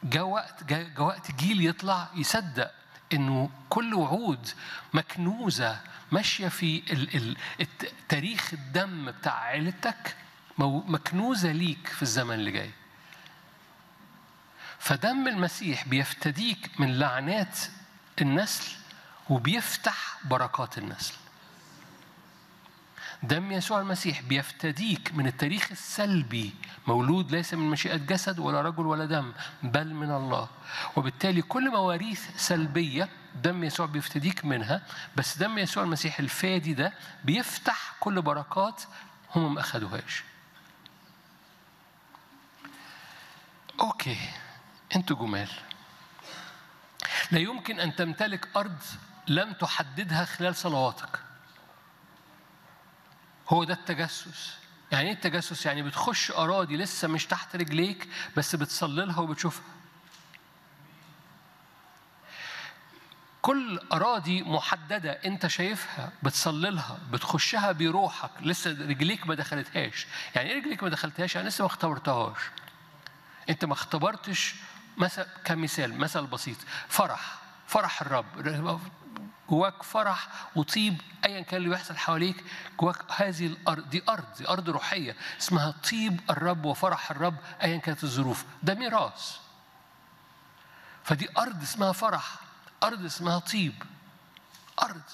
جاء وقت جاء وقت جيل يطلع يصدق انه كل وعود مكنوزه ماشيه في ال ال الت- تاريخ الدم بتاع عيلتك مو- مكنوزه ليك في الزمن اللي جاي فدم المسيح بيفتديك من لعنات النسل وبيفتح بركات النسل دم يسوع المسيح بيفتديك من التاريخ السلبي مولود ليس من مشيئة جسد ولا رجل ولا دم بل من الله وبالتالي كل مواريث سلبية دم يسوع بيفتديك منها بس دم يسوع المسيح الفادي ده بيفتح كل بركات هم ما أخدوهاش أوكي أنتوا جمال لا يمكن أن تمتلك أرض لم تحددها خلال صلواتك هو ده التجسس يعني ايه التجسس يعني بتخش اراضي لسه مش تحت رجليك بس بتصلي لها وبتشوفها كل اراضي محدده انت شايفها بتصلي لها بتخشها بروحك لسه رجليك ما دخلتهاش يعني ايه رجليك ما دخلتهاش يعني لسه ما اختبرتهاش انت ما اختبرتش مثلا كمثال مثل بسيط فرح فرح الرب جواك فرح وطيب ايا كان اللي بيحصل حواليك جواك هذه الارض دي ارض دي ارض روحيه اسمها طيب الرب وفرح الرب ايا كانت الظروف ده ميراث فدي ارض اسمها فرح ارض اسمها طيب ارض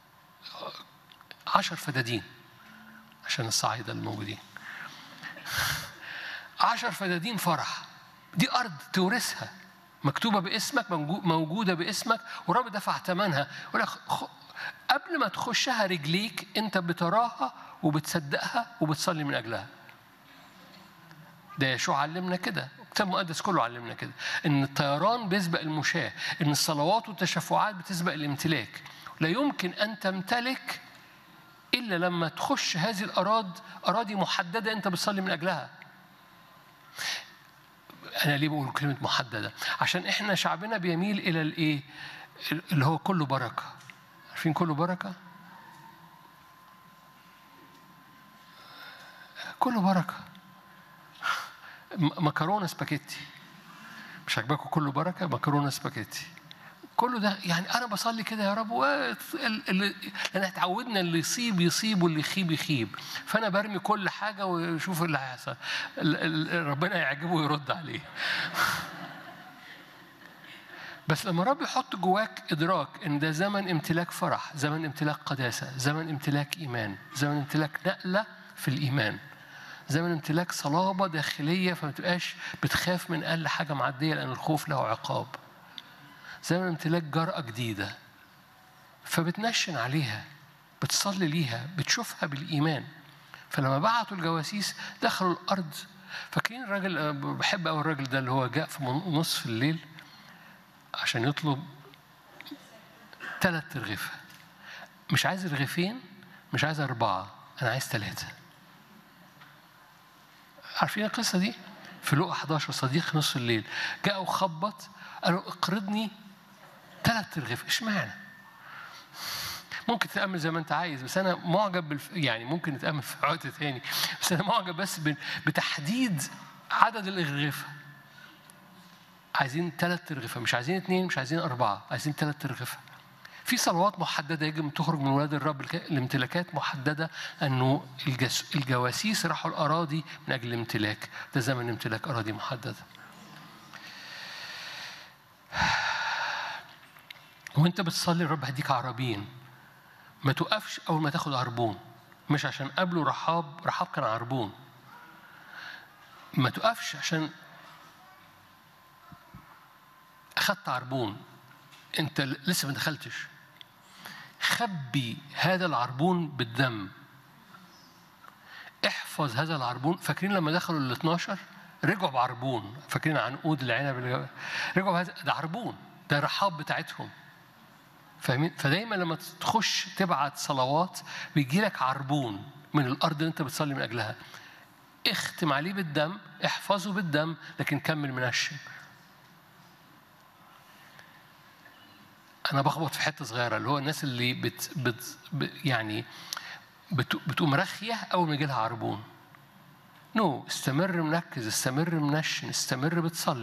عشر فدادين عشان الصعايده الموجودين عشر فدادين فرح دي أرض تورثها مكتوبة باسمك موجو- موجودة باسمك والرب دفع ثمنها يقول لك خ- قبل ما تخشها رجليك أنت بتراها وبتصدقها وبتصلي من أجلها ده يشوع علمنا كده الكتاب المقدس كله علمنا كده ان الطيران بيسبق المشاة ان الصلوات والتشفعات بتسبق الامتلاك لا يمكن ان تمتلك الا لما تخش هذه الاراضي اراضي محدده انت بتصلي من اجلها انا ليه بقول كلمه محدده عشان احنا شعبنا بيميل الى الايه اللي هو كله بركه عارفين كله بركه كله بركه م- مكرونه سباكيتي مش عاجباكم كله بركه مكرونه سباكيتي كله ده يعني انا بصلي كده يا رب و- ال- ال- لان اتعودنا اللي يصيب يصيب واللي يخيب يخيب فانا برمي كل حاجه واشوف اللي هيحصل ال- ال- ربنا يعجبه ويرد عليه بس لما الرب يحط جواك ادراك ان ده زمن امتلاك فرح زمن امتلاك قداسه زمن امتلاك ايمان زمن امتلاك نقله في الايمان زمن امتلاك صلابه داخليه فما تبقاش بتخاف من اقل حاجه معديه لان الخوف له عقاب زمن امتلاك جرأة جديدة فبتنشن عليها بتصلي ليها بتشوفها بالإيمان فلما بعتوا الجواسيس دخلوا الأرض فاكرين الراجل أنا بحب قوي الراجل ده اللي هو جاء في من- نصف الليل عشان يطلب ثلاث ترغيفة مش عايز رغيفين مش عايز أربعة أنا عايز ثلاثة عارفين القصة دي؟ في لقا 11 صديق نصف الليل جاء وخبط قالوا اقرضني ثلاث ترغيف اشمعنى؟ ممكن تتأمل زي ما أنت عايز بس أنا معجب بالف... يعني ممكن نتأمل في وقت تاني بس أنا معجب بس ب... بتحديد عدد الأرغفة عايزين ثلاث ترغفة مش عايزين اثنين مش عايزين أربعة عايزين ثلاث ترغفة في صلوات محددة يجب أن تخرج من ولاد الرب الك- الامتلاكات محددة أنه الجس... الجواسيس راحوا الأراضي من أجل الامتلاك ده زمن امتلاك أراضي محددة وانت بتصلي الرب هيديك عربين ما توقفش اول ما تاخد عربون مش عشان قبله رحاب رحاب كان عربون ما توقفش عشان اخدت عربون انت لسه ما دخلتش خبي هذا العربون بالدم احفظ هذا العربون فاكرين لما دخلوا ال 12 رجعوا بعربون فاكرين عنقود العنب اللي- رجعوا بهذا ده عربون ده رحاب بتاعتهم فاهمين فدايما لما تخش تبعت صلوات بيجي لك عربون من الارض اللي انت بتصلي من اجلها اختم عليه بالدم احفظه بالدم لكن كمل منشن انا بخبط في حته صغيره اللي هو الناس اللي بت, بت ب- يعني بت بتقوم رخيه اول ما يجي لها عربون نو استمر مركز استمر منشن استمر بتصلي